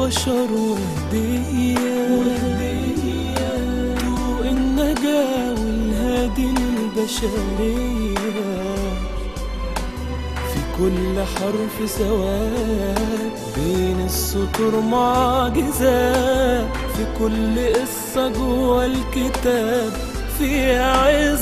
للبشر وهدية طوق النجاة والهادي للبشرية في كل حرف سواد بين السطور معجزات في كل قصة جوا الكتاب فيها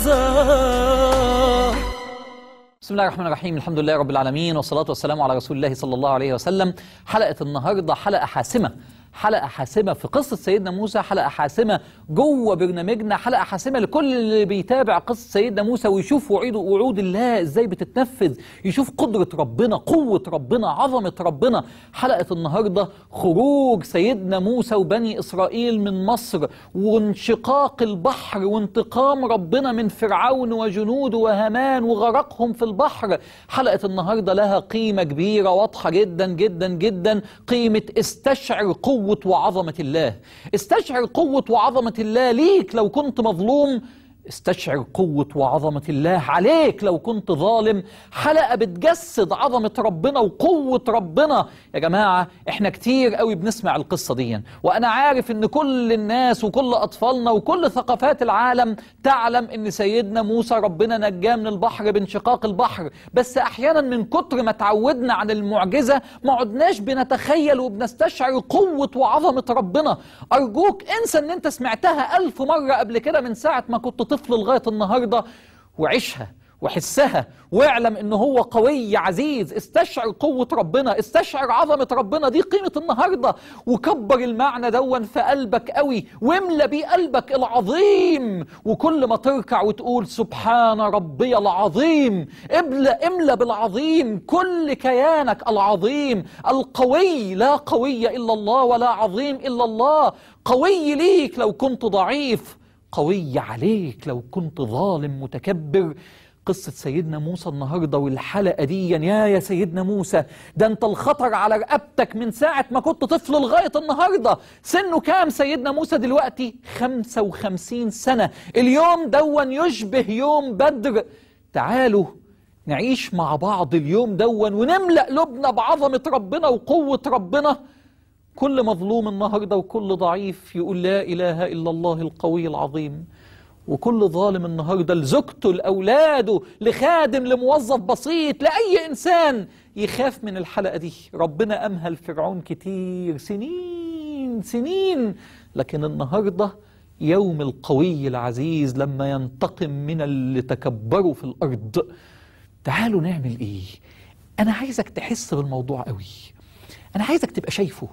عظات بسم الله الرحمن الرحيم الحمد لله رب العالمين والصلاة والسلام على رسول الله صلى الله عليه وسلم حلقة النهاردة حلقة حاسمة حلقة حاسمة في قصة سيدنا موسى حلقة حاسمة جوه برنامجنا حلقة حاسمة لكل اللي بيتابع قصة سيدنا موسى ويشوف وعيد وعود الله ازاي بتتنفذ يشوف قدرة ربنا قوة ربنا عظمة ربنا حلقة النهاردة خروج سيدنا موسى وبني إسرائيل من مصر وانشقاق البحر وانتقام ربنا من فرعون وجنوده وهامان وغرقهم في البحر حلقة النهاردة لها قيمة كبيرة واضحة جدا جدا جدا قيمة استشعر قوة وعظمة الله استشعر قوة وعظمة الله ليك لو كنت مظلوم استشعر قوة وعظمة الله عليك لو كنت ظالم حلقة بتجسد عظمة ربنا وقوة ربنا يا جماعة احنا كتير قوي بنسمع القصة دي وانا عارف ان كل الناس وكل اطفالنا وكل ثقافات العالم تعلم ان سيدنا موسى ربنا نجاه من البحر بانشقاق البحر بس احيانا من كتر ما تعودنا عن المعجزة ما عدناش بنتخيل وبنستشعر قوة وعظمة ربنا ارجوك انسى ان انت سمعتها الف مرة قبل كده من ساعة ما كنت طفل لغاية النهاردة وعيشها وحسها واعلم ان هو قوي عزيز استشعر قوة ربنا استشعر عظمة ربنا دي قيمة النهاردة وكبر المعنى دون في قلبك قوي واملى بيه قلبك العظيم وكل ما تركع وتقول سبحان ربي العظيم املى املى بالعظيم كل كيانك العظيم القوي لا قوي الا الله ولا عظيم الا الله قوي ليك لو كنت ضعيف قوي عليك لو كنت ظالم متكبر قصة سيدنا موسى النهاردة والحلقة دي يا يا سيدنا موسى ده انت الخطر على رقبتك من ساعة ما كنت طفل لغاية النهاردة سنه كام سيدنا موسى دلوقتي 55 سنة اليوم دون يشبه يوم بدر تعالوا نعيش مع بعض اليوم دون ونملأ قلوبنا بعظمة ربنا وقوة ربنا كل مظلوم النهارده وكل ضعيف يقول لا اله الا الله القوي العظيم وكل ظالم النهارده لزوجته لاولاده لخادم لموظف بسيط لاي انسان يخاف من الحلقه دي ربنا امهل فرعون كتير سنين سنين لكن النهارده يوم القوي العزيز لما ينتقم من اللي تكبروا في الارض تعالوا نعمل ايه انا عايزك تحس بالموضوع قوي انا عايزك تبقى شايفه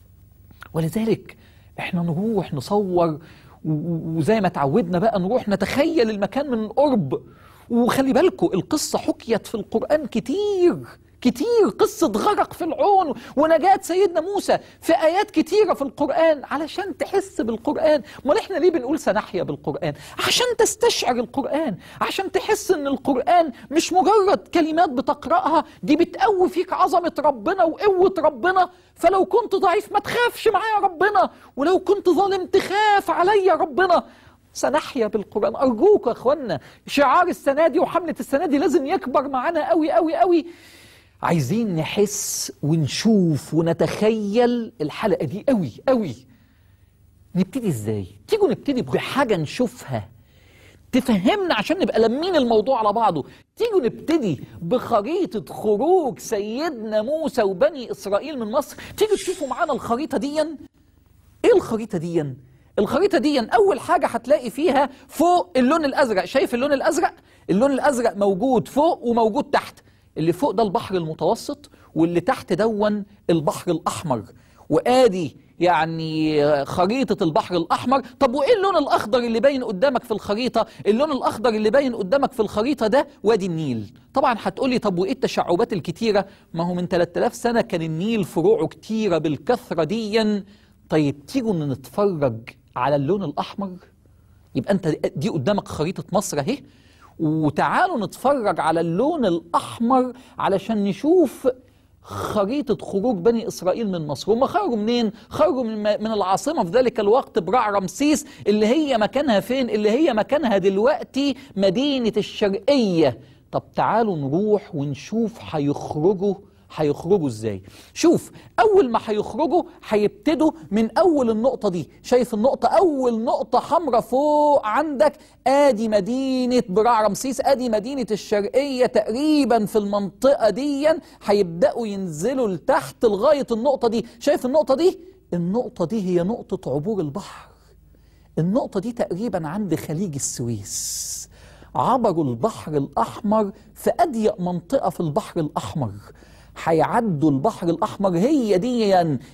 ولذلك احنا نروح نصور وزي ما تعودنا بقى نروح نتخيل المكان من قرب وخلي بالكم القصة حكيت في القرآن كتير كتير قصة غرق في العون ونجاة سيدنا موسى في آيات كتيرة في القرآن علشان تحس بالقرآن امال احنا ليه بنقول سنحيا بالقرآن عشان تستشعر القرآن عشان تحس ان القرآن مش مجرد كلمات بتقرأها دي بتقوي فيك عظمة ربنا وقوة ربنا فلو كنت ضعيف ما تخافش معايا ربنا ولو كنت ظالم تخاف عليا ربنا سنحيا بالقرآن أرجوك يا أخوانا شعار السنة دي وحملة السنة دي لازم يكبر معانا قوي قوي قوي عايزين نحس ونشوف ونتخيل الحلقة دي قوي قوي نبتدي ازاي تيجوا نبتدي بحاجة نشوفها تفهمنا عشان نبقى لمين الموضوع على بعضه تيجوا نبتدي بخريطة خروج سيدنا موسى وبني إسرائيل من مصر تيجوا تشوفوا معانا الخريطة دي ايه الخريطة دي الخريطة دي أول حاجة هتلاقي فيها فوق اللون الأزرق شايف اللون الأزرق اللون الأزرق موجود فوق وموجود تحت اللي فوق ده البحر المتوسط واللي تحت دون البحر الأحمر وآدي يعني خريطة البحر الأحمر طب وإيه اللون الأخضر اللي باين قدامك في الخريطة اللون الأخضر اللي باين قدامك في الخريطة ده وادي النيل طبعا هتقولي طب وإيه التشعبات الكتيرة ما هو من 3000 سنة كان النيل فروعه كتيرة بالكثرة ديا طيب تيجوا نتفرج على اللون الأحمر يبقى أنت دي قدامك خريطة مصر أهي وتعالوا نتفرج على اللون الأحمر علشان نشوف خريطة خروج بني إسرائيل من مصر هم خرجوا منين؟ خرجوا من, من العاصمة في ذلك الوقت برع رمسيس اللي هي مكانها فين؟ اللي هي مكانها دلوقتي مدينة الشرقية طب تعالوا نروح ونشوف هيخرجوا هيخرجوا ازاي شوف اول ما هيخرجوا هيبتدوا من اول النقطه دي شايف النقطه اول نقطه حمراء فوق عندك ادي مدينه براع رمسيس ادي مدينه الشرقيه تقريبا في المنطقه دي هيبداوا ينزلوا لتحت لغايه النقطه دي شايف النقطه دي النقطه دي هي نقطه عبور البحر النقطة دي تقريبا عند خليج السويس عبروا البحر الأحمر في أضيق منطقة في البحر الأحمر هيعدوا البحر الأحمر هي دي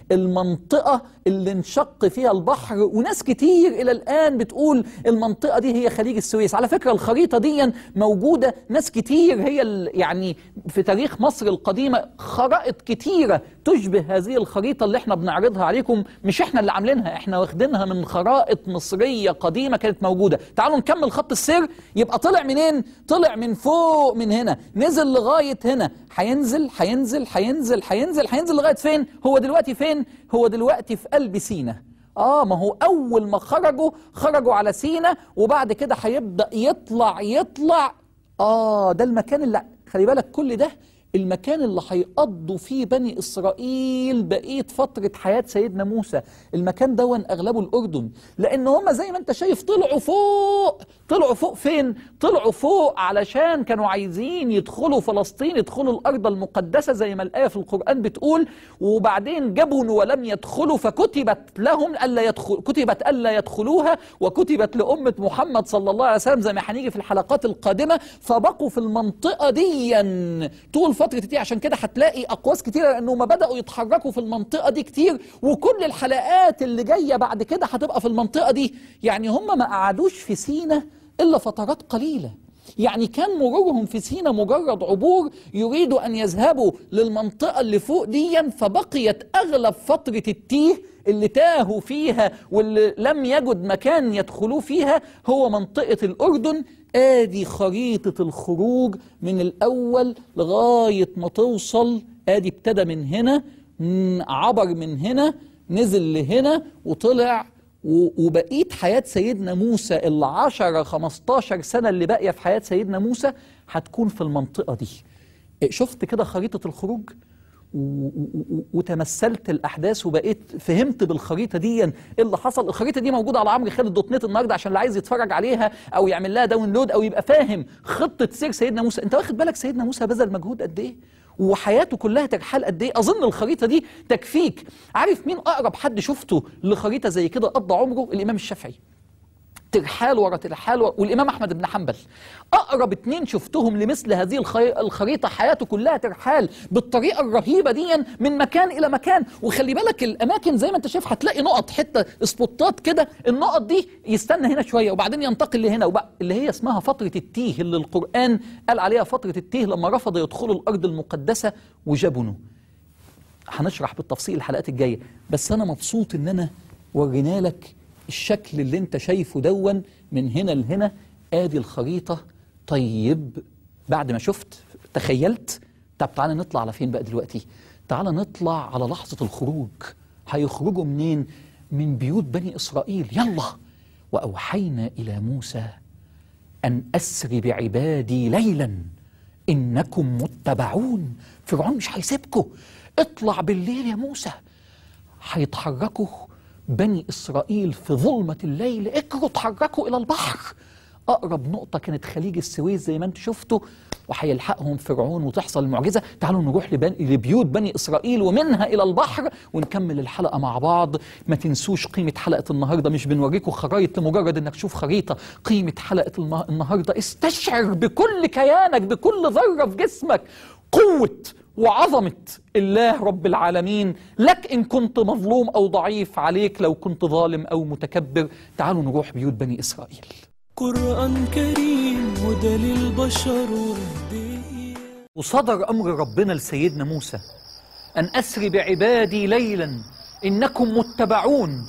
المنطقة اللي انشق فيها البحر وناس كتير إلى الآن بتقول المنطقة دي هي خليج السويس على فكرة الخريطة دي موجودة ناس كتير هي ال- يعني في تاريخ مصر القديمة خرائط كتيرة تشبه هذه الخريطة اللي احنا بنعرضها عليكم مش احنا اللي عاملينها احنا واخدينها من خرائط مصرية قديمة كانت موجودة تعالوا نكمل خط السير يبقى طلع منين طلع من فوق من هنا نزل لغاية هنا هينزل هينزل هينزل هينزل هينزل لغاية فين هو دلوقتي فين هو دلوقتي في قلب سينا اه ما هو اول ما خرجوا خرجوا على سينا وبعد كده هيبدأ يطلع يطلع اه ده المكان اللي خلي بالك كل ده المكان اللي هيقضوا فيه بني إسرائيل بقية فترة حياة سيدنا موسى المكان دون أغلبه الأردن لأن هم زي ما أنت شايف طلعوا فوق طلعوا فوق فين؟ طلعوا فوق علشان كانوا عايزين يدخلوا فلسطين يدخلوا الأرض المقدسة زي ما الآية في القرآن بتقول وبعدين جبنوا ولم يدخلوا فكتبت لهم ألا يدخل كتبت ألا يدخلوها وكتبت لأمة محمد صلى الله عليه وسلم زي ما هنيجي في الحلقات القادمة فبقوا في المنطقة دي طول فترة دي عشان كده هتلاقي أقواس كتيرة لأنهم بدأوا يتحركوا في المنطقة دي كتير وكل الحلقات اللي جاية بعد كده هتبقى في المنطقة دي يعني هم ما قعدوش في سينا إلا فترات قليلة يعني كان مرورهم في سينا مجرد عبور يريدوا أن يذهبوا للمنطقة اللي فوق دي فبقيت أغلب فترة التيه اللي تاهوا فيها واللي لم يجد مكان يدخلوا فيها هو منطقة الأردن آدي خريطة الخروج من الأول لغاية ما توصل آدي ابتدى من هنا م، عبر من هنا نزل لهنا وطلع و- وبقية حياة سيدنا موسى العشرة خمستاشر سنة اللي باقية في حياة سيدنا موسى هتكون في المنطقة دي إيه، شفت كده خريطة الخروج و- و- و- وتمثلت الاحداث وبقيت فهمت بالخريطه دي ايه اللي حصل الخريطه دي موجوده على عمرو خالد دوت نت النهارده عشان اللي عايز يتفرج عليها او يعمل لها داونلود او يبقى فاهم خطه سير سيدنا موسى انت واخد بالك سيدنا موسى بذل مجهود قد ايه وحياته كلها ترحال قد ايه اظن الخريطه دي تكفيك عارف مين اقرب حد شفته لخريطه زي كده قضى عمره الامام الشافعي ترحال ورا ترحال ورا والامام احمد بن حنبل اقرب اتنين شفتهم لمثل هذه الخي... الخريطه حياته كلها ترحال بالطريقه الرهيبه دي من مكان الى مكان وخلي بالك الاماكن زي ما انت شايف هتلاقي نقط حته سبوتات كده النقط دي يستنى هنا شويه وبعدين ينتقل لهنا وبقى اللي هي اسمها فتره التيه اللي القران قال عليها فتره التيه لما رفض يدخلوا الارض المقدسه وجبنوا هنشرح بالتفصيل الحلقات الجايه بس انا مبسوط ان انا ورينا لك الشكل اللي انت شايفه دون من هنا لهنا ادي الخريطه طيب بعد ما شفت تخيلت طب تعالى نطلع على فين بقى دلوقتي تعالى نطلع على لحظه الخروج هيخرجوا منين من بيوت بني اسرائيل يلا واوحينا الى موسى أن أسر بعبادي ليلا إنكم متبعون فرعون مش هيسيبكم اطلع بالليل يا موسى هيتحركوا بني إسرائيل في ظلمة الليل اجروا اتحركوا إلى البحر أقرب نقطة كانت خليج السويس زي ما انتم شفتوا وهيلحقهم فرعون وتحصل المعجزة تعالوا نروح لبني لبيوت بني إسرائيل ومنها إلى البحر ونكمل الحلقة مع بعض ما تنسوش قيمة حلقة النهاردة مش بنوريكم خرايط لمجرد إنك تشوف خريطة قيمة حلقة الم- النهاردة استشعر بكل كيانك بكل ذرة في جسمك قوة وعظمة الله رب العالمين لك إن كنت مظلوم أو ضعيف عليك لو كنت ظالم أو متكبر تعالوا نروح بيوت بني إسرائيل قرآن كريم هدى للبشر وهدية وصدر أمر ربنا لسيدنا موسى أن أسر بعبادي ليلا إنكم متبعون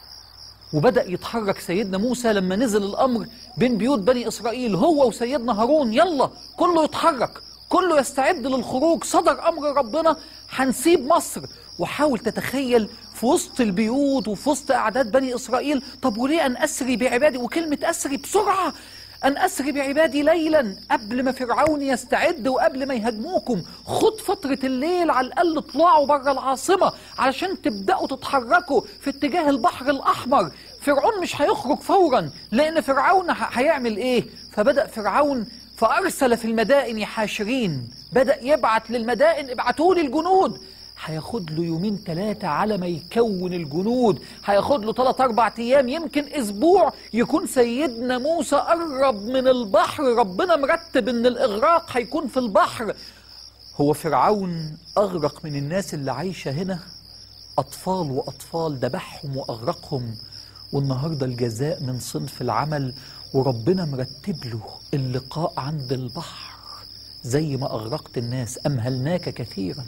وبدأ يتحرك سيدنا موسى لما نزل الأمر بين بيوت بني إسرائيل هو وسيدنا هارون يلا كله يتحرك كله يستعد للخروج صدر أمر ربنا هنسيب مصر وحاول تتخيل في وسط البيوت وفي وسط أعداد بني إسرائيل طب وليه أن أسري بعبادي وكلمة أسري بسرعة أن أسري بعبادي ليلا قبل ما فرعون يستعد وقبل ما يهاجموكم خد فترة الليل على الأقل اطلعوا بره العاصمة علشان تبدأوا تتحركوا في اتجاه البحر الأحمر فرعون مش هيخرج فورا لأن فرعون ه- هيعمل إيه فبدأ فرعون فأرسل في المدائن حاشرين بدأ يبعت للمدائن ابعتوا لي الجنود هياخد له يومين ثلاثة على ما يكون الجنود هياخد له ثلاث أربع أيام يمكن أسبوع يكون سيدنا موسى قرب من البحر ربنا مرتب إن الإغراق هيكون في البحر هو فرعون أغرق من الناس اللي عايشة هنا أطفال وأطفال ذبحهم وأغرقهم والنهاردة الجزاء من صنف العمل وربنا مرتب له اللقاء عند البحر زي ما أغرقت الناس أمهلناك كثيرا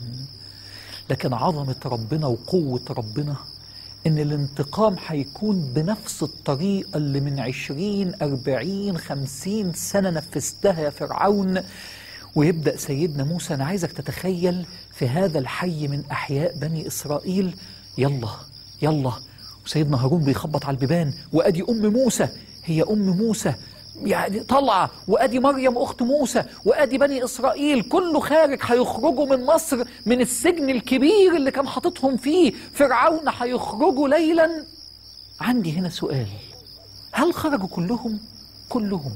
لكن عظمة ربنا وقوة ربنا إن الانتقام هيكون بنفس الطريقة اللي من عشرين أربعين خمسين سنة نفذتها يا فرعون ويبدأ سيدنا موسى أنا عايزك تتخيل في هذا الحي من أحياء بني إسرائيل يلا يلا وسيدنا هارون بيخبط على البيبان وأدي أم موسى هي أم موسى يعني طالعة وأدي مريم أخت موسى وأدي بني إسرائيل كله خارج هيخرجوا من مصر من السجن الكبير اللي كان حاططهم فيه فرعون هيخرجوا ليلا عندي هنا سؤال هل خرجوا كلهم؟ كلهم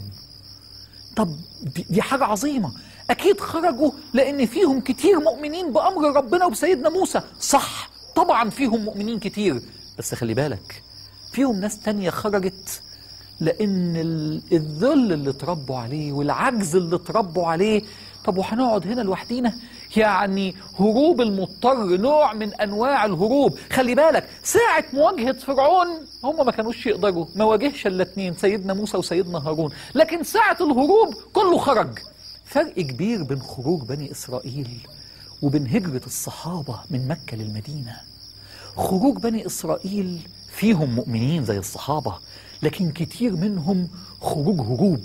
طب دي, دي حاجة عظيمة أكيد خرجوا لأن فيهم كتير مؤمنين بأمر ربنا وبسيدنا موسى صح طبعا فيهم مؤمنين كتير بس خلي بالك فيهم ناس تانية خرجت لأن ال- الذل اللي اتربوا عليه والعجز اللي اتربوا عليه طب وهنقعد هنا لوحدينا يعني هروب المضطر نوع من أنواع الهروب خلي بالك ساعة مواجهة فرعون هم ما كانوش يقدروا ما واجهش الا اتنين سيدنا موسى وسيدنا هارون لكن ساعة الهروب كله خرج فرق كبير بين خروج بني إسرائيل وبين هجرة الصحابة من مكة للمدينة خروج بني إسرائيل فيهم مؤمنين زي الصحابة لكن كتير منهم خروج هروب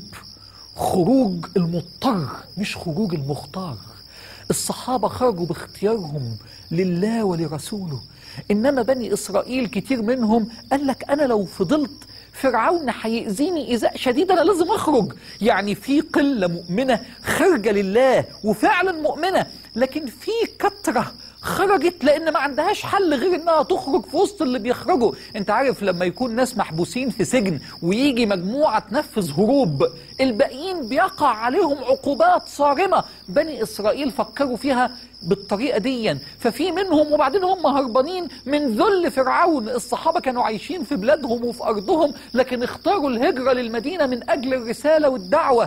خروج المضطر مش خروج المختار الصحابة خرجوا باختيارهم لله ولرسوله إنما بني إسرائيل كتير منهم قال لك أنا لو فضلت فرعون هيأذيني إيذاء شديد أنا لازم أخرج يعني في قلة مؤمنة خارجة لله وفعلا مؤمنة لكن في كترة خرجت لان ما عندهاش حل غير انها تخرج في وسط اللي بيخرجوا انت عارف لما يكون ناس محبوسين في سجن ويجي مجموعة تنفذ هروب الباقيين بيقع عليهم عقوبات صارمة بني اسرائيل فكروا فيها بالطريقة دي ففي منهم وبعدين هم هربانين من ذل فرعون الصحابة كانوا عايشين في بلادهم وفي أرضهم لكن اختاروا الهجرة للمدينة من أجل الرسالة والدعوة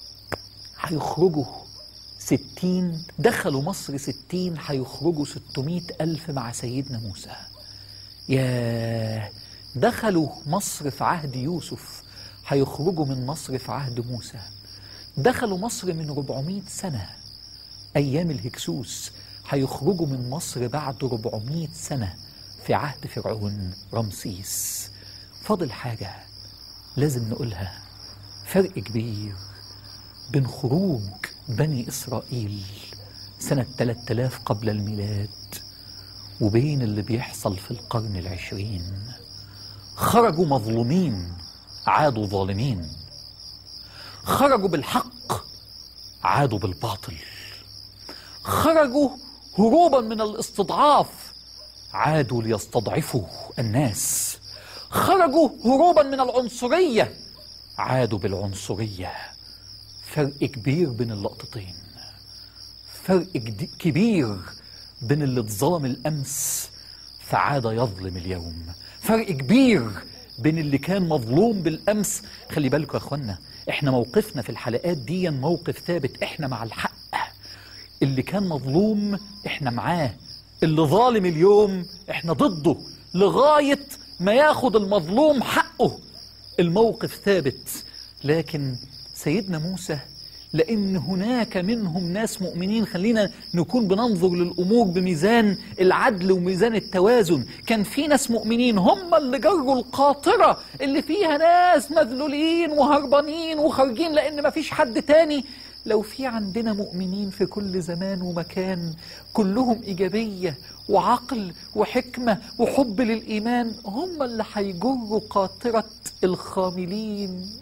هيخرجوا ستين دخلوا مصر ستين هيخرجوا ستمائة ألف مع سيدنا موسى ياه دخلوا مصر في عهد يوسف هيخرجوا من مصر في عهد موسى دخلوا مصر من 400 سنة أيام الهكسوس هيخرجوا من مصر بعد 400 سنة في عهد فرعون رمسيس فاضل حاجة لازم نقولها فرق كبير بين خروج بني إسرائيل سنة 3000 قبل الميلاد وبين اللي بيحصل في القرن العشرين خرجوا مظلومين عادوا ظالمين خرجوا بالحق عادوا بالباطل خرجوا هروبا من الاستضعاف عادوا ليستضعفوا الناس خرجوا هروبا من العنصرية عادوا بالعنصرية فرق كبير بين اللقطتين فرق جدي- كبير بين اللي اتظلم الأمس فعاد يظلم اليوم فرق كبير بين اللي كان مظلوم بالأمس خلي بالكم يا أخوانا احنا موقفنا في الحلقات دي موقف ثابت احنا مع الحق اللي كان مظلوم احنا معاه اللي ظالم اليوم احنا ضده لغاية ما ياخد المظلوم حقه الموقف ثابت لكن سيدنا موسى لأن هناك منهم ناس مؤمنين خلينا نكون بننظر للأمور بميزان العدل وميزان التوازن كان في ناس مؤمنين هم اللي جروا القاطرة اللي فيها ناس مذلولين وهربانين وخارجين لأن مفيش حد تاني لو في عندنا مؤمنين في كل زمان ومكان كلهم إيجابية وعقل وحكمة وحب للإيمان هم اللي هيجروا قاطرة الخاملين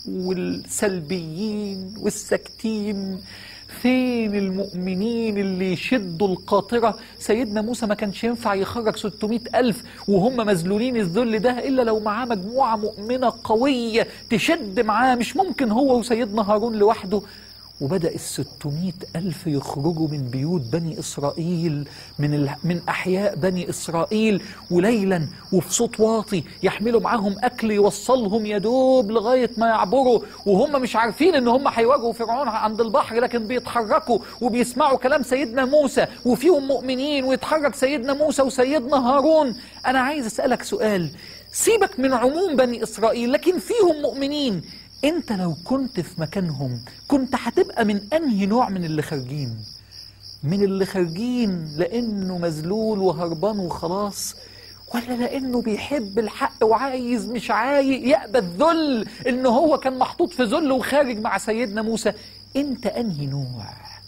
والسلبيين والساكتين فين المؤمنين اللي يشدوا القاطرة سيدنا موسى ما كانش ينفع يخرج 600 ألف وهم مذلولين الذل ده إلا لو معاه مجموعة مؤمنة قوية تشد معاه مش ممكن هو وسيدنا هارون لوحده وبدأ الستمائة ألف يخرجوا من بيوت بني إسرائيل من, ال... من أحياء بني إسرائيل وليلا وفي صوت واطي يحملوا معاهم أكل يوصلهم يدوب لغاية ما يعبروا وهم مش عارفين إن هم هيواجهوا فرعون عند البحر لكن بيتحركوا وبيسمعوا كلام سيدنا موسى وفيهم مؤمنين ويتحرك سيدنا موسى وسيدنا هارون أنا عايز أسألك سؤال سيبك من عموم بني إسرائيل لكن فيهم مؤمنين انت لو كنت في مكانهم كنت هتبقى من انهي نوع من اللي خارجين من اللي خارجين لانه مذلول وهربان وخلاص ولا لانه بيحب الحق وعايز مش عايز يقبل الذل ان هو كان محطوط في ذل وخارج مع سيدنا موسى انت انهي نوع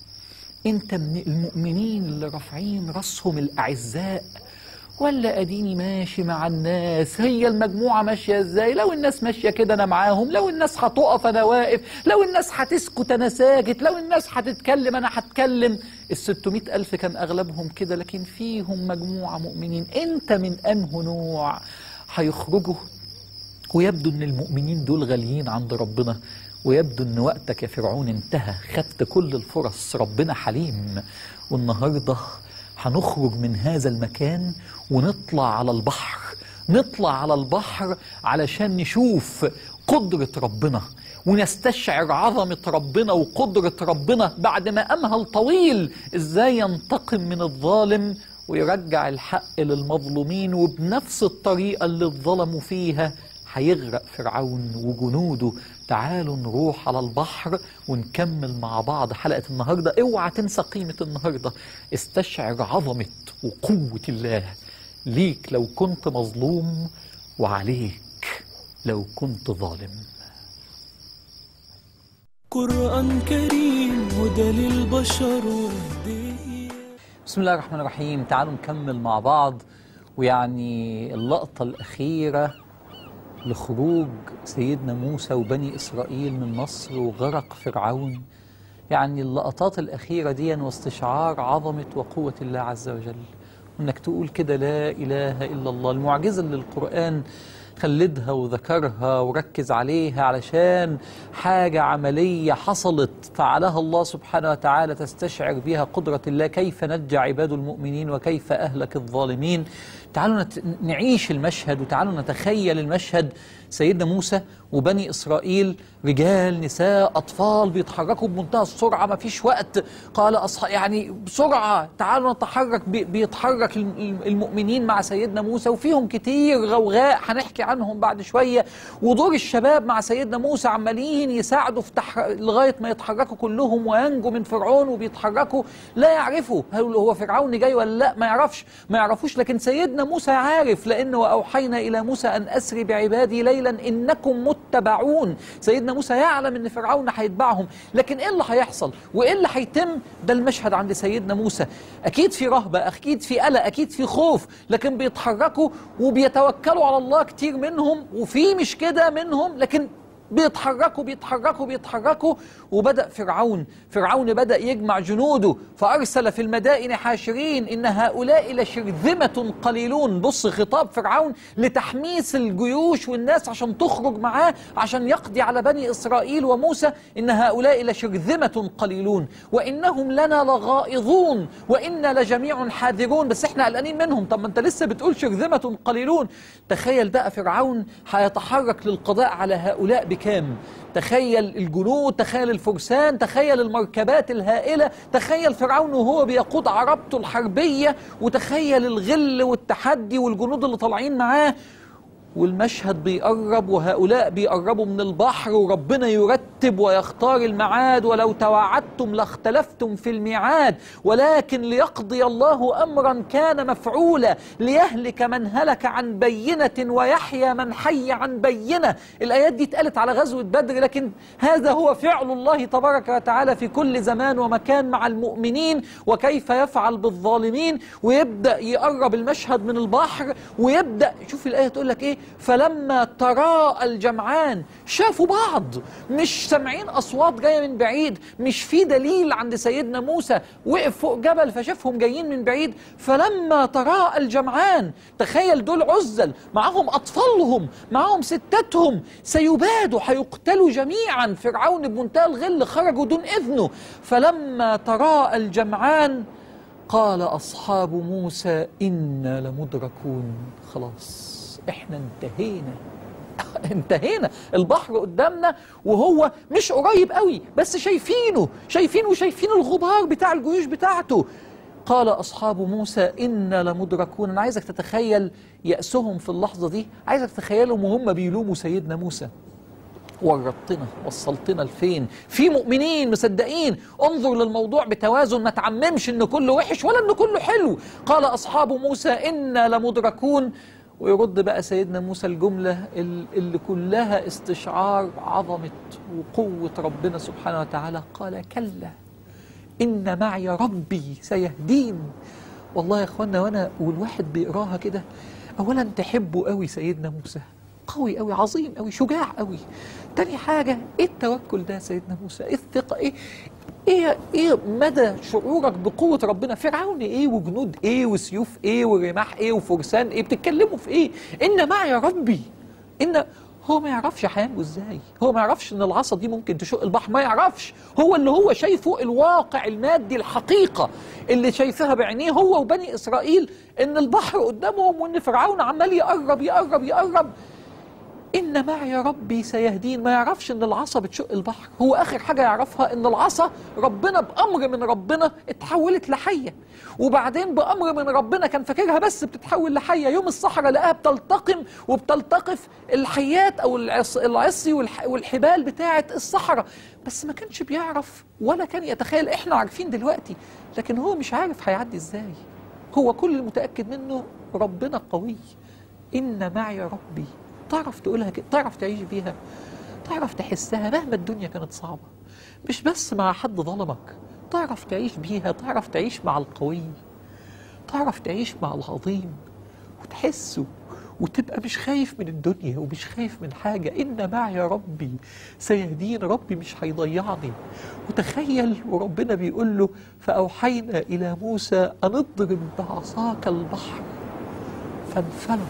انت من المؤمنين اللي رافعين راسهم الاعزاء ولا اديني ماشي مع الناس هي المجموعه ماشيه ازاي لو الناس ماشيه كده انا معاهم لو الناس هتقف انا واقف لو الناس هتسكت انا ساكت لو الناس هتتكلم انا هتكلم ال ألف كان اغلبهم كده لكن فيهم مجموعه مؤمنين انت من انه نوع هيخرجوا ويبدو ان المؤمنين دول غاليين عند ربنا ويبدو ان وقتك يا فرعون انتهى خدت كل الفرص ربنا حليم والنهارده هنخرج من هذا المكان ونطلع على البحر نطلع على البحر علشان نشوف قدرة ربنا ونستشعر عظمة ربنا وقدرة ربنا بعد ما أمهل طويل إزاي ينتقم من الظالم ويرجع الحق للمظلومين وبنفس الطريقة اللي اتظلموا فيها هيغرق فرعون وجنوده تعالوا نروح على البحر ونكمل مع بعض حلقة النهاردة اوعى تنسى قيمة النهاردة استشعر عظمة وقوة الله ليك لو كنت مظلوم وعليك لو كنت ظالم قرآن كريم هدى للبشر وهدية بسم الله الرحمن الرحيم تعالوا نكمل مع بعض ويعني اللقطة الأخيرة لخروج سيدنا موسى وبني إسرائيل من مصر وغرق فرعون يعني اللقطات الأخيرة دي واستشعار عظمة وقوة الله عز وجل وإنك تقول كده لا إله إلا الله المعجزة اللي القرآن خلدها وذكرها وركز عليها علشان حاجة عملية حصلت فعلها الله سبحانه وتعالى تستشعر بها قدرة الله كيف نجى عباد المؤمنين وكيف أهلك الظالمين تعالوا نت... نعيش المشهد وتعالوا نتخيل المشهد سيدنا موسى وبني إسرائيل رجال نساء أطفال بيتحركوا بمنتهى السرعة ما فيش وقت قال أصح... يعني بسرعة تعالوا نتحرك بي... بيتحرك الم- المؤمنين مع سيدنا موسى وفيهم كتير غوغاء هنحكي عنهم بعد شوية ودور الشباب مع سيدنا موسى عمالين يساعدوا في تح... لغاية ما يتحركوا كلهم وينجوا من فرعون وبيتحركوا لا يعرفوا هل هو فرعون جاي ولا لا ما يعرفش ما يعرفوش لكن سيدنا موسى عارف لأنه وأوحينا إلى موسى أن أسري بعبادي ليلا إنكم متبعون سيدنا موسى يعلم أن فرعون هيتبعهم لكن إيه اللي هيحصل وإيه اللي هيتم ده المشهد عند سيدنا موسى أكيد في رهبة أكيد في قلق أكيد في خوف لكن بيتحركوا وبيتوكلوا على الله كتير منهم وفي مش كده منهم لكن بيتحركوا بيتحركوا بيتحركوا وبدأ فرعون فرعون بدأ يجمع جنوده فأرسل في المدائن حاشرين إن هؤلاء لشرذمة قليلون بص خطاب فرعون لتحميس الجيوش والناس عشان تخرج معاه عشان يقضي على بني إسرائيل وموسى إن هؤلاء لشرذمة قليلون وإنهم لنا لغائظون وإنا لجميع حاذرون بس إحنا قلقانين منهم طب ما أنت لسه بتقول شرذمة قليلون تخيل بقى فرعون هيتحرك للقضاء على هؤلاء بكام تخيل الجنود تخيل الفرسان تخيل المركبات الهائلة تخيل فرعون وهو بيقود عربته الحربية وتخيل الغل والتحدي والجنود اللي طالعين معاه والمشهد بيقرب وهؤلاء بيقربوا من البحر وربنا يرتب ويختار الميعاد ولو توعدتم لاختلفتم في الميعاد ولكن ليقضي الله امرا كان مفعولا ليهلك من هلك عن بينه ويحيى من حي عن بينه الايات دي اتقالت على غزوه بدر لكن هذا هو فعل الله تبارك وتعالى في كل زمان ومكان مع المؤمنين وكيف يفعل بالظالمين ويبدا يقرب المشهد من البحر ويبدا شوف الايه تقول لك ايه فلما تراءى الجمعان شافوا بعض مش سامعين اصوات جايه من بعيد مش في دليل عند سيدنا موسى وقف فوق جبل فشافهم جايين من بعيد فلما تراءى الجمعان تخيل دول عزل معاهم اطفالهم معاهم ستاتهم سيبادوا هيقتلوا جميعا فرعون بمنتهى الغل خرجوا دون اذنه فلما تراءى الجمعان قال أصحاب موسى إنا لمدركون خلاص إحنا انتهينا انتهينا البحر قدامنا وهو مش قريب قوي بس شايفينه شايفينه وشايفين الغبار بتاع الجيوش بتاعته قال أصحاب موسى إنا لمدركون أنا عايزك تتخيل يأسهم في اللحظة دي عايزك تتخيلهم وهم بيلوموا سيدنا موسى ورطتنا وصلتنا لفين في مؤمنين مصدقين انظر للموضوع بتوازن ما تعممش ان كله وحش ولا ان كله حلو قال اصحاب موسى انا لمدركون ويرد بقى سيدنا موسى الجملة ال- اللي كلها استشعار عظمة وقوة ربنا سبحانه وتعالى قال كلا إن معي ربي سيهدين والله يا اخوانا وانا والواحد بيقراها كده اولا تحبه قوي سيدنا موسى قوي قوي عظيم قوي شجاع قوي تاني حاجة ايه التوكل ده يا سيدنا موسى ايه الثقة ايه ايه ايه مدى شعورك بقوة ربنا فرعون ايه وجنود ايه وسيوف ايه ورماح ايه وفرسان ايه بتتكلموا في ايه ان معي ربي ان هو ما يعرفش هينجو ازاي هو ما يعرفش ان العصا دي ممكن تشق البحر ما يعرفش هو اللي هو شايفه الواقع المادي الحقيقة اللي شايفها بعينيه هو وبني اسرائيل ان البحر قدامهم وان فرعون عمال يقرب يقرب يقرب إن معي ربي سيهدين ما يعرفش إن العصا بتشق البحر هو آخر حاجة يعرفها إن العصا ربنا بأمر من ربنا اتحولت لحية وبعدين بأمر من ربنا كان فاكرها بس بتتحول لحية يوم الصحراء لقاها بتلتقم وبتلتقف الحيات أو العص العصي والح- والحبال بتاعة الصحراء بس ما كانش بيعرف ولا كان يتخيل إحنا عارفين دلوقتي لكن هو مش عارف هيعدي إزاي هو كل المتأكد منه ربنا قوي إن معي ربي تعرف تقولها كده تعرف تعيش بيها تعرف تحسها مهما الدنيا كانت صعبة مش بس مع حد ظلمك تعرف تعيش بيها تعرف تعيش مع القوي تعرف تعيش مع العظيم وتحسه وتبقى مش خايف من الدنيا ومش خايف من حاجة إن معي ربي سيهدين ربي مش هيضيعني وتخيل وربنا بيقول له فأوحينا إلى موسى أن اضرب بعصاك البحر فانفلق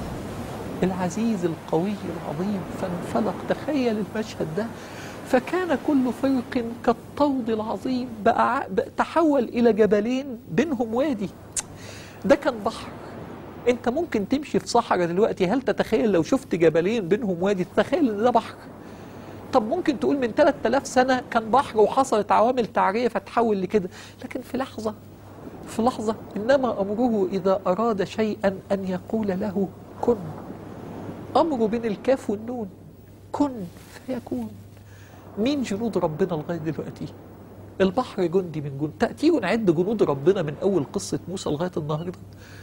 العزيز القوي العظيم فانفلق تخيل المشهد ده فكان كل فرق كالطود العظيم بقى ع- بقى تحول إلى جبلين بينهم وادي ده كان بحر انت ممكن تمشي في صحراء دلوقتي هل تتخيل لو شفت جبلين بينهم وادي تتخيل ان ده بحر طب ممكن تقول من 3000 سنة كان بحر وحصلت عوامل تعرية فتحول لكده لكن في لحظة في لحظة إنما أمره إذا أراد شيئا أن يقول له كن أمره بين الكاف والنون كن فيكون مين جنود ربنا لغاية دلوقتي البحر جندي من جند تأتيه نعد جنود ربنا من أول قصة موسى لغاية النهاردة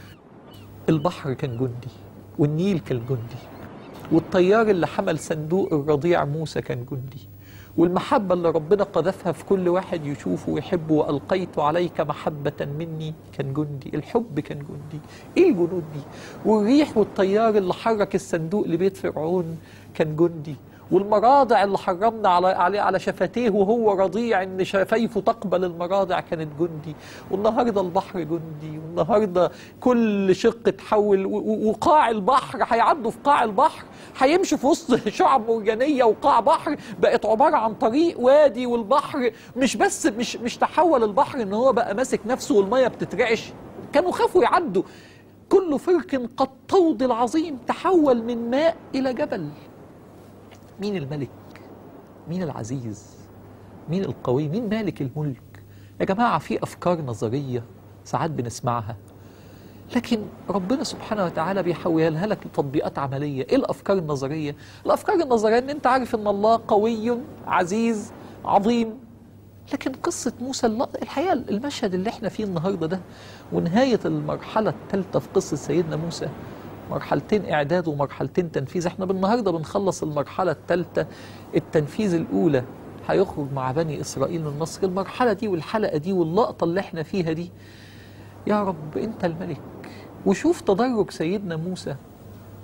البحر كان جندي والنيل كان جندي والطيار اللي حمل صندوق الرضيع موسى كان جندي والمحبة اللي ربنا قذفها في كل واحد يشوفه ويحبه وألقيت عليك محبة مني كان جندي الحب كان جندي إيه الجنود دي والريح والطيار اللي حرك الصندوق لبيت فرعون كان جندي والمراضع اللي حرمنا على عليه على شفتيه وهو رضيع ان شفايفه تقبل المراضع كانت جندي والنهارده البحر جندي والنهارده كل شق اتحول و- و- وقاع البحر هيعدوا في قاع البحر هيمشوا في وسط شعب مرجانيه وقاع بحر بقت عباره عن طريق وادي والبحر مش بس مش مش تحول البحر ان هو بقى ماسك نفسه والميه بتترعش كانوا خافوا يعدوا كل فرق قد طود العظيم تحول من ماء الى جبل مين الملك مين العزيز مين القوي مين مالك الملك يا جماعة في أفكار نظرية ساعات بنسمعها لكن ربنا سبحانه وتعالى بيحولها لك لتطبيقات عملية ايه الأفكار النظرية الأفكار النظرية ان انت عارف ان الله قوي عزيز عظيم لكن قصة موسى الل- الحقيقة المشهد اللي احنا فيه النهاردة ده ونهاية المرحلة الثالثة في قصة سيدنا موسى مرحلتين إعداد ومرحلتين تنفيذ احنا بالنهاردة بنخلص المرحلة الثالثة التنفيذ الأولى هيخرج مع بني إسرائيل من مصر المرحلة دي والحلقة دي واللقطة اللي احنا فيها دي يا رب أنت الملك وشوف تدرج سيدنا موسى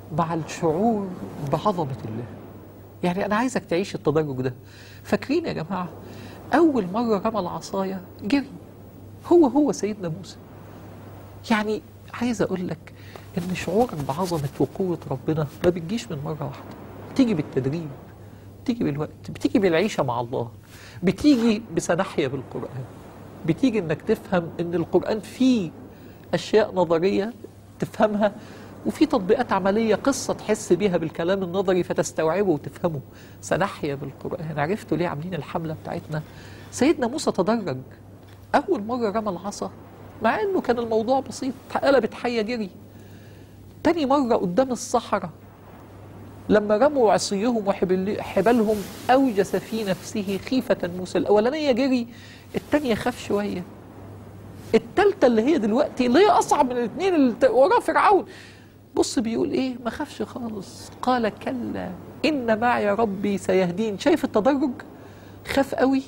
مع الشعور بعظمة الله يعني أنا عايزك تعيش التدرج ده فاكرين يا جماعة أول مرة رمى العصاية جري هو هو سيدنا موسى يعني عايز أقول لك إن شعورك بعظمة وقوة ربنا ما بتجيش من مرة واحدة بتيجي بالتدريب بتيجي بالوقت بتيجي بالعيشة مع الله بتيجي بسنحية بالقرآن بتيجي إنك تفهم إن القرآن فيه أشياء نظرية تفهمها وفي تطبيقات عملية قصة تحس بيها بالكلام النظري فتستوعبه وتفهمه سنحيا بالقرآن عرفتوا ليه عاملين الحملة بتاعتنا سيدنا موسى تدرج أول مرة رمى العصا مع إنه كان الموضوع بسيط قلبت حية جري تاني مرة قدام الصحراء لما رموا عصيهم وحبالهم أوجس في نفسه خيفة موسى الأولانية جري التانية خاف شوية التالتة اللي هي دلوقتي اللي هي أصعب من الاثنين اللي وراه فرعون بص بيقول إيه ما خافش خالص قال كلا إن معي ربي سيهدين شايف التدرج خاف قوي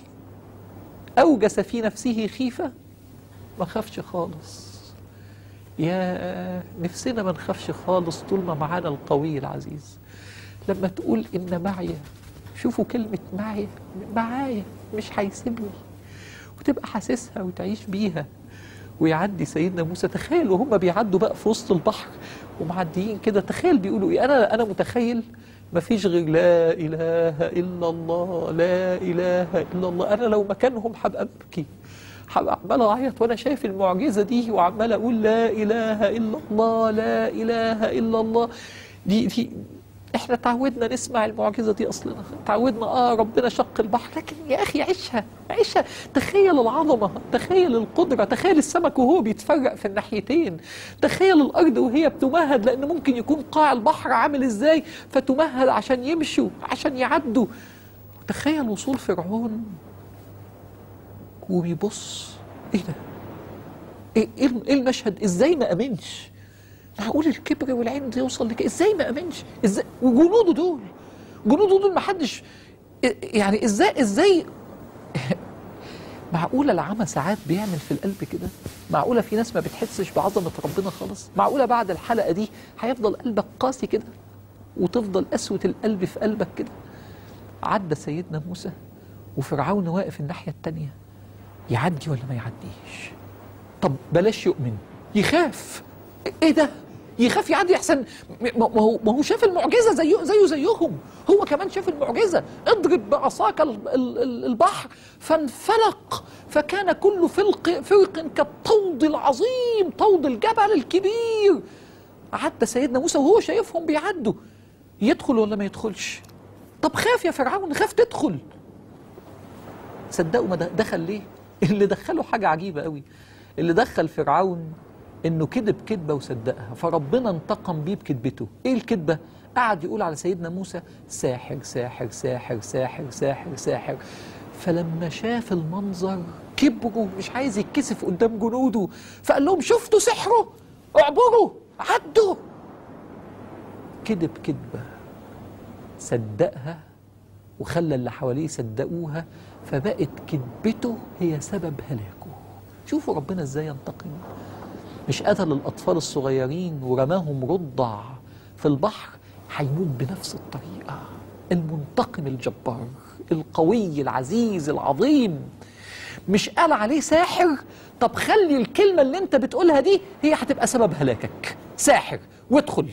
أوجس في نفسه خيفة ما خافش خالص يا نفسنا ما نخافش خالص طول ما معانا القوي العزيز لما تقول إن معي شوفوا كلمة معي معايا مش هيسيبني وتبقى حاسسها وتعيش بيها ويعدي سيدنا موسى تخيل وهم بيعدوا بقى في وسط البحر ومعديين كده تخيل بيقولوا ايه انا انا متخيل ما فيش غير لا اله الا الله لا اله الا الله انا لو مكانهم هبقى ابكي هبقى عمال اعيط وانا شايف المعجزه دي وعمال اقول لا اله الا الله لا اله الا الله دي دي احنا تعودنا نسمع المعجزه دي اصلنا تعودنا اه ربنا شق البحر لكن يا اخي عيشها عيشها تخيل العظمه تخيل القدره تخيل السمك وهو بيتفرق في الناحيتين تخيل الارض وهي بتمهد لان ممكن يكون قاع البحر عامل ازاي فتمهد عشان يمشوا عشان يعدوا تخيل وصول فرعون وبيبص ايه ده ايه إيه المشهد ازاي ما امنش معقول الكبر والعين ده يوصل لك ازاي ما امنش ازاي وجنوده دول جنوده دول ما حدش يعني ازاي ازاي معقوله العمى ساعات بيعمل في القلب كده معقوله في ناس ما بتحسش بعظمه ربنا خالص معقوله بعد الحلقه دي هيفضل قلبك قاسي كده وتفضل قسوه القلب في قلبك كده عدى سيدنا موسى وفرعون واقف الناحيه التانيه يعدي ولا ما يعديش طب بلاش يؤمن يخاف ايه ده يخاف يعدي احسن ما هو ما هو شاف المعجزه زيه زيه زيهم هو كمان شاف المعجزه اضرب بعصاك البحر فانفلق فكان كل فلق فرق كالطود العظيم طود الجبل الكبير عدى سيدنا موسى وهو شايفهم بيعدوا يدخل ولا ما يدخلش طب خاف يا فرعون خاف تدخل صدقوا ما دخل ليه اللي دخله حاجه عجيبه قوي اللي دخل فرعون انه كذب كذبه وصدقها فربنا انتقم بيه بكذبته ايه الكذبه قعد يقول على سيدنا موسى ساحر ساحر ساحر ساحر ساحر ساحر فلما شاف المنظر كبروا مش عايز يتكسف قدام جنوده فقال لهم شفتوا سحره اعبروا عدوا كذب كذبه صدقها وخلى اللي حواليه صدقوها فبقت كذبته هي سبب هلاكه شوفوا ربنا ازاي ينتقم مش قتل الأطفال الصغيرين ورماهم رضع في البحر هيموت بنفس الطريقة المنتقم الجبار القوي العزيز العظيم مش قال عليه ساحر طب خلي الكلمة اللي انت بتقولها دي هي هتبقى سبب هلاكك ساحر وادخل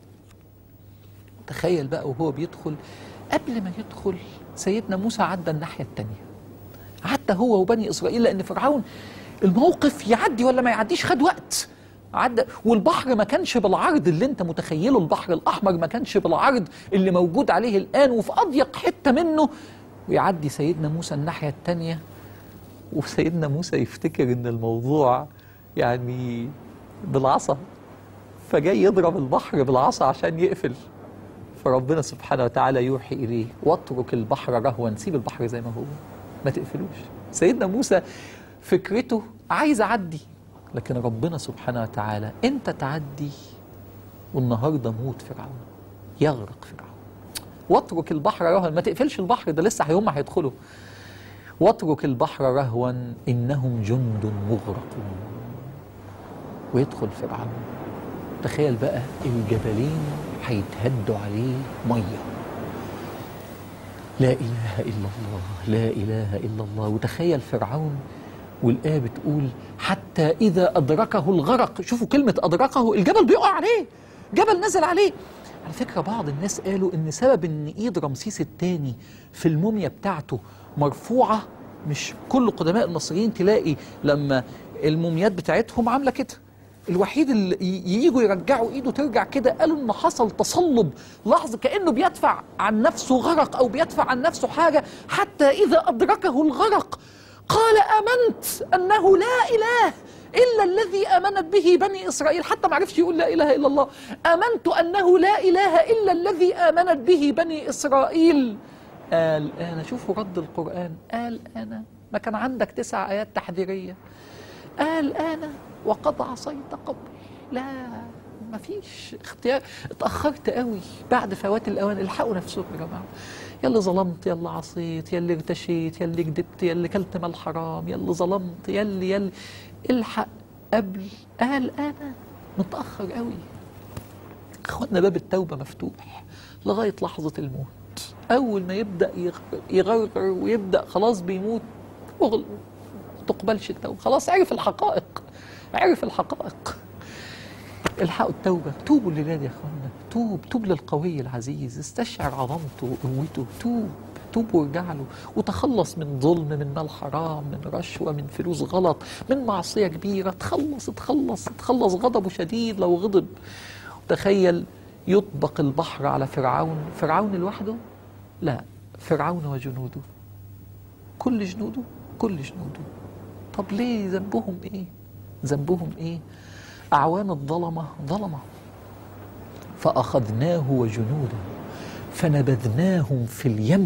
تخيل بقى وهو بيدخل قبل ما يدخل سيدنا موسى عدى الناحية التانية عدى هو وبني إسرائيل لأن فرعون الموقف يعدي ولا ما يعديش خد وقت عدى والبحر ما كانش بالعرض اللي انت متخيله البحر الاحمر ما كانش بالعرض اللي موجود عليه الان وفي اضيق حته منه ويعدي سيدنا موسى الناحيه الثانيه وسيدنا موسى يفتكر ان الموضوع يعني بالعصا فجاي يضرب البحر بالعصا عشان يقفل فربنا سبحانه وتعالى يوحي اليه واترك البحر رهوا سيب البحر زي ما هو ما تقفلوش سيدنا موسى فكرته عايز اعدي لكن ربنا سبحانه وتعالى انت تعدي والنهارده موت فرعون يغرق فرعون واترك البحر رهوا ما تقفلش البحر ده لسه هم هيدخلوا واترك البحر رهوا انهم جند مغرقون ويدخل فرعون تخيل بقى الجبلين هيتهدوا عليه ميه لا اله الا الله لا اله الا الله وتخيل فرعون والايه بتقول حتى اذا ادركه الغرق شوفوا كلمه ادركه الجبل بيقع عليه جبل نزل عليه على فكره بعض الناس قالوا ان سبب ان ايد رمسيس الثاني في الموميا بتاعته مرفوعه مش كل قدماء المصريين تلاقي لما الموميات بتاعتهم عامله كده الوحيد اللي ي- يجوا يرجعوا ايده ترجع كده قالوا ان حصل تصلب لحظه كانه بيدفع عن نفسه غرق او بيدفع عن نفسه حاجه حتى اذا ادركه الغرق قال امنت انه لا اله الا الذي امنت به بني اسرائيل حتى ما عرفش يقول لا اله الا الله امنت انه لا اله الا الذي امنت به بني اسرائيل قال انا شوفوا رد القران قال انا ما كان عندك تسع ايات تحذيريه قال انا وقد عصيت قبل لا ما فيش اختيار اتاخرت قوي بعد فوات الاوان الحقوا نفسكم يا جماعه يا اللي ظلمت يا اللي عصيت يا اللي ارتشيت يا اللي كدبت يا اللي كلت مال حرام يا اللي ظلمت يا اللي يا اللي الحق قبل قال انا متاخر قوي اخوانا باب التوبه مفتوح لغايه لحظه الموت اول ما يبدا يغ- يغرغر ويبدا خلاص بيموت وغل- ما تقبلش التوبه خلاص عرف الحقائق عرف الحقائق الحقوا التوبة توبوا الليلة دي يا اخوانا توب توب للقوي العزيز استشعر عظمته وقوته توب توب وارجع له وتخلص من ظلم من مال حرام من رشوة من فلوس غلط من معصية كبيرة تخلص تخلص تخلص غضبه شديد لو غضب تخيل يطبق البحر على فرعون فرعون لوحده لا فرعون وجنوده كل جنوده كل جنوده طب ليه ذنبهم ايه ذنبهم ايه اعوان الظلمه ظلمه فاخذناه وجنوده فنبذناهم في اليم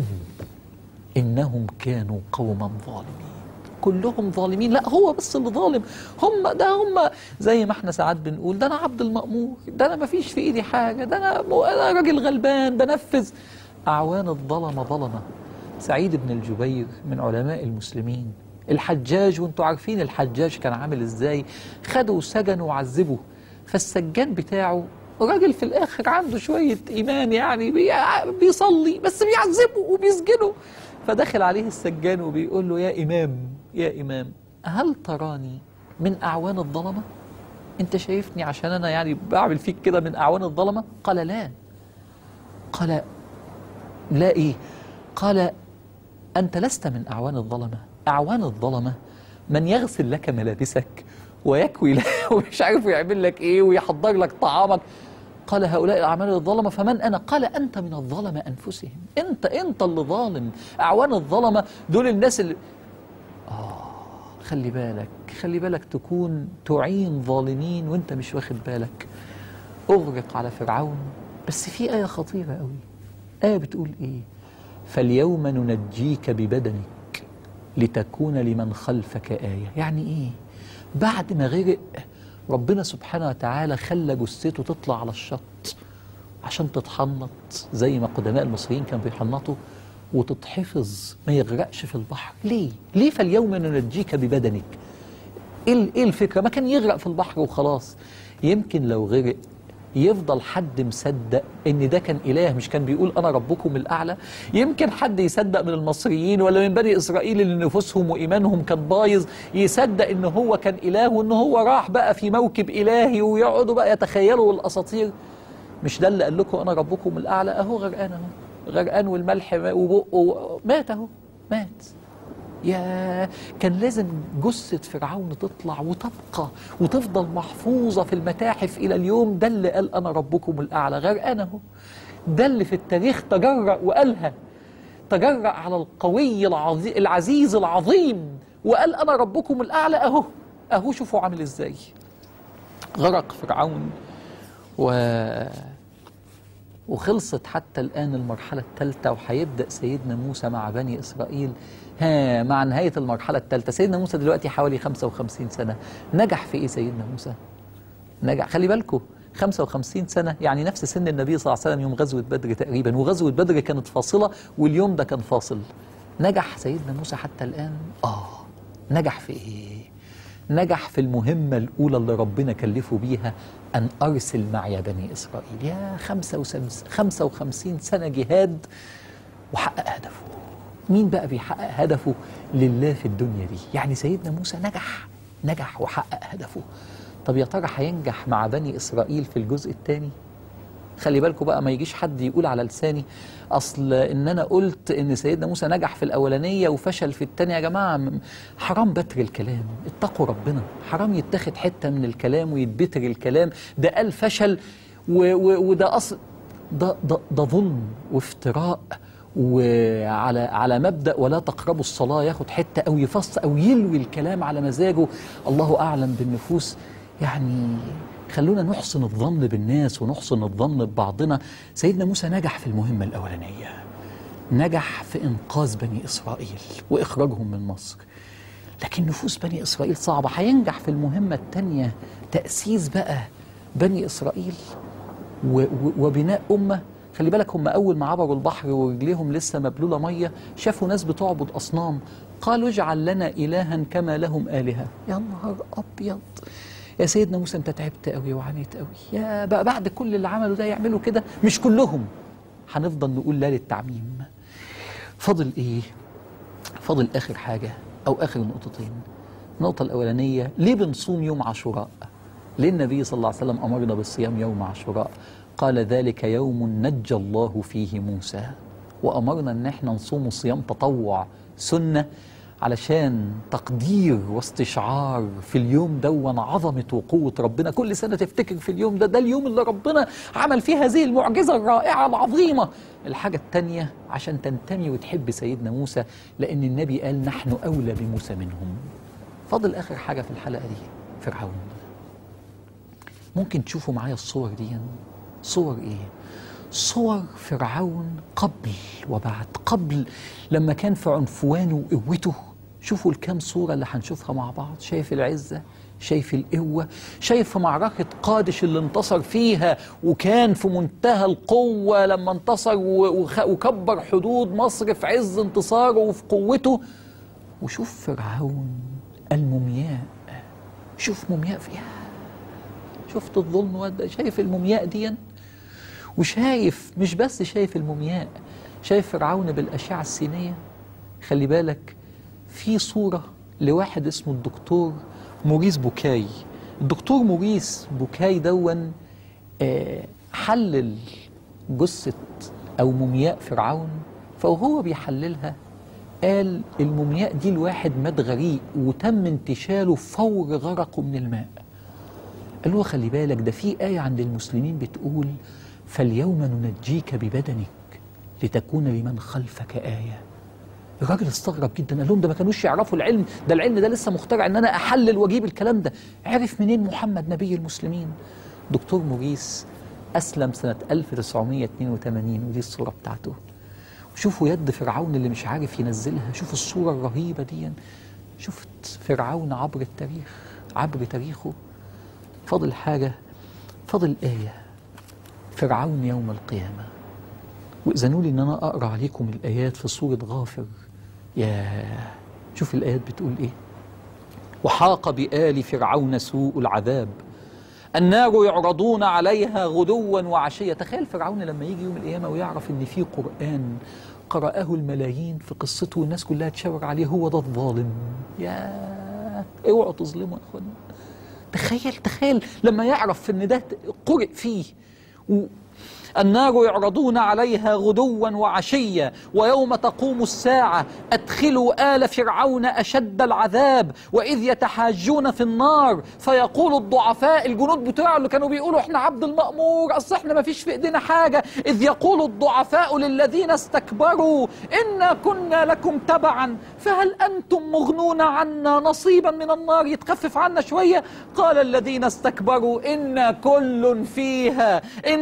انهم كانوا قوما ظالمين كلهم ظالمين لا هو بس اللي ظالم هم ده هم زي ما احنا ساعات بنقول ده انا عبد المأمور ده انا ما فيش في ايدي حاجه ده انا انا راجل غلبان بنفذ اعوان الظلمه ظلمه سعيد بن الجبير من علماء المسلمين الحجاج وانتوا عارفين الحجاج كان عامل ازاي خدوا سجنوا وعذبوا فالسجان بتاعه راجل في الاخر عنده شويه ايمان يعني بي- بيصلي بس بيعذبه وبيسجنه فدخل عليه السجان وبيقول له يا امام يا امام هل تراني من اعوان الظلمه انت شايفني عشان انا يعني بعمل فيك كده من اعوان الظلمه قال لا قال لا ايه قال أنت لست من أعوان الظلمة أعوان الظلمة من يغسل لك ملابسك ويكوي لك ومش عارف يعمل لك إيه ويحضر لك طعامك قال هؤلاء الأعمال الظلمة فمن أنا قال أنت من الظلمة أنفسهم أنت أنت اللي ظالم أعوان الظلمة دول الناس اللي خلي بالك خلي بالك تكون تعين ظالمين وانت مش واخد بالك اغرق على فرعون بس في آية خطيرة قوي آية بتقول إيه فاليوم ننجيك ببدنك لتكون لمن خلفك آية يعني إيه بعد ما غرق ربنا سبحانه وتعالى خلى جثته تطلع على الشط عشان تتحنط زي ما قدماء المصريين كانوا بيحنطوا وتتحفظ ما يغرقش في البحر ليه ليه فاليوم ننجيك ببدنك ايه ال- ايه الفكره ما كان يغرق في البحر وخلاص يمكن لو غرق يفضل حد مصدق ان ده كان اله مش كان بيقول انا ربكم الاعلى يمكن حد يصدق من المصريين ولا من بني اسرائيل اللي نفوسهم وايمانهم كان بايظ يصدق ان هو كان اله وان هو راح بقى في موكب الهي ويقعدوا بقى يتخيلوا الاساطير مش ده اللي قال لكم انا ربكم الاعلى اهو غرقان اهو غرقان والملح ما- وبقه مات اهو مات يا كان لازم جثة فرعون تطلع وتبقى وتفضل محفوظة في المتاحف إلى اليوم ده اللي قال أنا ربكم الأعلى غرقان أهو ده اللي في التاريخ تجرأ وقالها تجرأ على القوي العظي- العزيز العظيم وقال أنا ربكم الأعلى أهو أهو شوفوا عامل إزاي غرق فرعون و وخلصت حتى الآن المرحلة الثالثة وهيبدأ سيدنا موسى مع بني إسرائيل ها مع نهاية المرحلة الثالثة سيدنا موسى دلوقتي حوالي 55 سنة نجح في إيه سيدنا موسى نجح خلي بالكم 55 سنة يعني نفس سن النبي صلى الله عليه وسلم يوم غزوة بدر تقريبا وغزوة بدر كانت فاصلة واليوم ده كان فاصل نجح سيدنا موسى حتى الآن آه نجح في إيه نجح في المهمة الأولى اللي ربنا كلفه بيها أن أرسل معي بني إسرائيل يا خمسة وسمس خمسة وخمسين سنة جهاد وحقق هدفه مين بقى بيحقق هدفه لله في الدنيا دي يعني سيدنا موسى نجح نجح وحقق هدفه طب يا ترى هينجح مع بني إسرائيل في الجزء الثاني خلي بالكم بقى ما يجيش حد يقول على لساني اصل ان انا قلت ان سيدنا موسى نجح في الاولانيه وفشل في الثانيه يا جماعه م- حرام بتر الكلام اتقوا ربنا حرام يتاخد حته من الكلام ويتبتر الكلام ده قال فشل و و وده اصل ده ده ده ظلم وافتراء وعلى على مبدا ولا تقربوا الصلاه ياخد حته او يفص او يلوي الكلام على مزاجه الله اعلم بالنفوس يعني خلونا نحسن الظن بالناس ونحسن الظن ببعضنا سيدنا موسى نجح في المهمة الأولانية نجح في إنقاذ بني إسرائيل وإخراجهم من مصر لكن نفوس بني إسرائيل صعبة هينجح في المهمة الثانية تأسيس بقى بني إسرائيل و- و- وبناء أمة خلي بالك هم أول ما عبروا البحر ورجليهم لسه مبلولة مية شافوا ناس بتعبد أصنام قالوا اجعل لنا إلها كما لهم آلهة يا نهار أبيض يا سيدنا موسى أنت تعبت قوي وعانيت قوي يا بقى بعد كل اللي عملوا ده يعملوا كده مش كلهم هنفضل نقول لا للتعميم فاضل إيه فاضل آخر حاجة أو آخر نقطتين النقطة الأولانية ليه بنصوم يوم عاشوراء ليه النبي صلى الله عليه وسلم أمرنا بالصيام يوم عاشوراء قال ذلك يوم نجى الله فيه موسى وأمرنا أن احنا نصوم صيام تطوع سنة علشان تقدير واستشعار في اليوم دون عظمة وقوة ربنا كل سنة تفتكر في اليوم ده ده اليوم اللي ربنا عمل فيه هذه المعجزة الرائعة العظيمة الحاجة التانية عشان تنتمي وتحب سيدنا موسى لأن النبي قال نحن أولى بموسى منهم فاضل آخر حاجة في الحلقة دي فرعون ممكن تشوفوا معايا الصور دي صور ايه صور فرعون قبل وبعد قبل لما كان في عنفوانه وقوته شوفوا الكام صورة اللي هنشوفها مع بعض شايف العزة شايف القوة شايف في معركة قادش اللي انتصر فيها وكان في منتهى القوة لما انتصر و- وخ- وكبر حدود مصر في عز انتصاره وفي قوته وشوف فرعون المومياء شوف مومياء فيها شفت الظلم وده شايف المومياء دي وشايف مش بس شايف المومياء شايف فرعون بالأشعة السينية خلي بالك في صورة لواحد اسمه الدكتور موريس بوكاي الدكتور موريس بوكاي دون آه، حلل جثة أو مومياء فرعون فوهو بيحللها قال المومياء دي الواحد مات غريق وتم انتشاله فور غرقه من الماء قال له خلي بالك ده في آية عند المسلمين بتقول فاليوم ننجيك ببدنك لتكون لمن خلفك آية الراجل استغرب جدا قال لهم ده ما كانوش يعرفوا العلم ده العلم ده لسه مخترع ان انا احلل واجيب الكلام ده عرف منين محمد نبي المسلمين دكتور موريس اسلم سنة 1982 ودي الصورة بتاعته وشوفوا يد فرعون اللي مش عارف ينزلها شوفوا الصورة الرهيبة دي شفت فرعون عبر التاريخ عبر تاريخه فاضل حاجة فاضل آية فرعون يوم القيامة وإذنوا لي إن أنا أقرأ عليكم الآيات في سورة غافر يا شوف الآيات بتقول إيه وحاق بآل فرعون سوء العذاب النار يعرضون عليها غدوا وعشية تخيل فرعون لما يجي يوم القيامة ويعرف إن في قرآن قرأه الملايين في قصته والناس كلها تشاور عليه هو ده الظالم يا اوعوا تظلموا يا اخوانا تخيل تخيل لما يعرف ان ده قرئ فيه و النار يعرضون عليها غدوا وعشيا ويوم تقوم الساعة أدخلوا آل فرعون أشد العذاب وإذ يتحاجون في النار فيقول الضعفاء الجنود بتوعه اللي كانوا بيقولوا احنا عبد المأمور أصل احنا ما فيش في إيدينا حاجة إذ يقول الضعفاء للذين استكبروا إنا كنا لكم تبعا فهل أنتم مغنون عنا نصيبا من النار يتخفف عنا شوية قال الذين استكبروا إنا كل فيها إن الله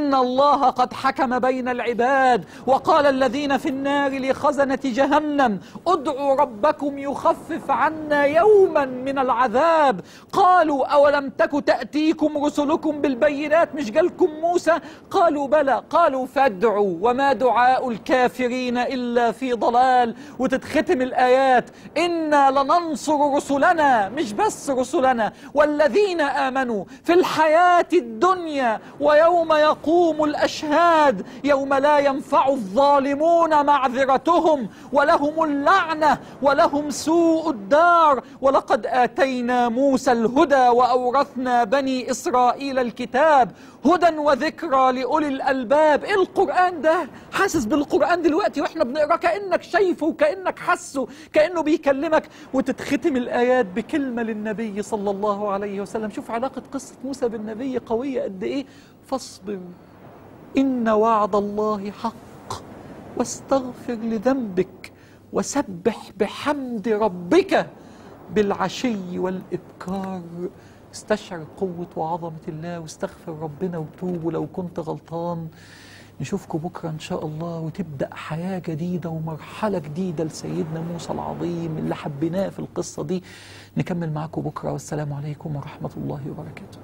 الله قد حكم بين العباد وقال الذين في النار لخزنة جهنم ادعوا ربكم يخفف عنا يوما من العذاب قالوا أولم تك تأتيكم رسلكم بالبينات مش جالكم موسى قالوا بلى قالوا فادعوا وما دعاء الكافرين إلا في ضلال وتتختم الآيات إنا لننصر رسلنا مش بس رسلنا والذين آمنوا في الحياة الدنيا ويوم يقوم الأشهاد يوم لا ينفع الظالمون معذرتهم ولهم اللعنة ولهم سوء الدار ولقد آتينا موسى الهدى وأورثنا بني إسرائيل الكتاب هدى وذكرى لأولي الألباب إيه القرآن ده حاسس بالقرآن دلوقتي وإحنا بنقرأ كأنك شايفه وكأنك حسه كأنه بيكلمك وتتختم الآيات بكلمة للنبي صلى الله عليه وسلم شوف علاقة قصة موسى بالنبي قوية قد إيه فاصبر إن وعد الله حق واستغفر لذنبك وسبح بحمد ربك بالعشي والإبكار استشعر قوة وعظمة الله واستغفر ربنا وتوب ولو كنت غلطان نشوفكم بكرة إن شاء الله وتبدأ حياة جديدة ومرحلة جديدة لسيدنا موسى العظيم اللي حبيناه في القصة دي نكمل معاكم بكرة والسلام عليكم ورحمة الله وبركاته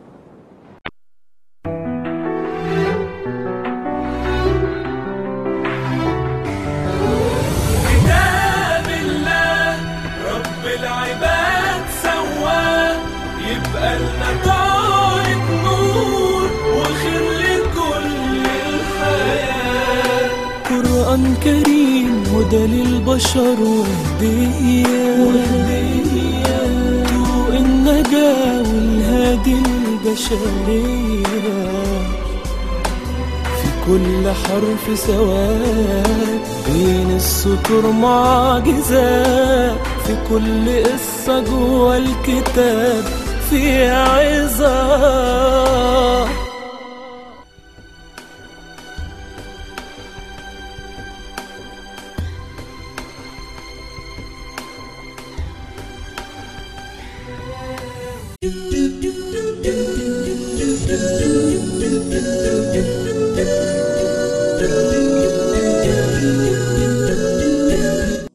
كتاب الله رب العباد سواه يبقى لنا طارق نور وخير لكل الحياة قرآن كريم هدى للبشر وهدية طوق النجاة والهادي البشرية في كل حرف سواد بين السطور معجزات في كل قصة جوه الكتاب في عظات do do do do do do do do do do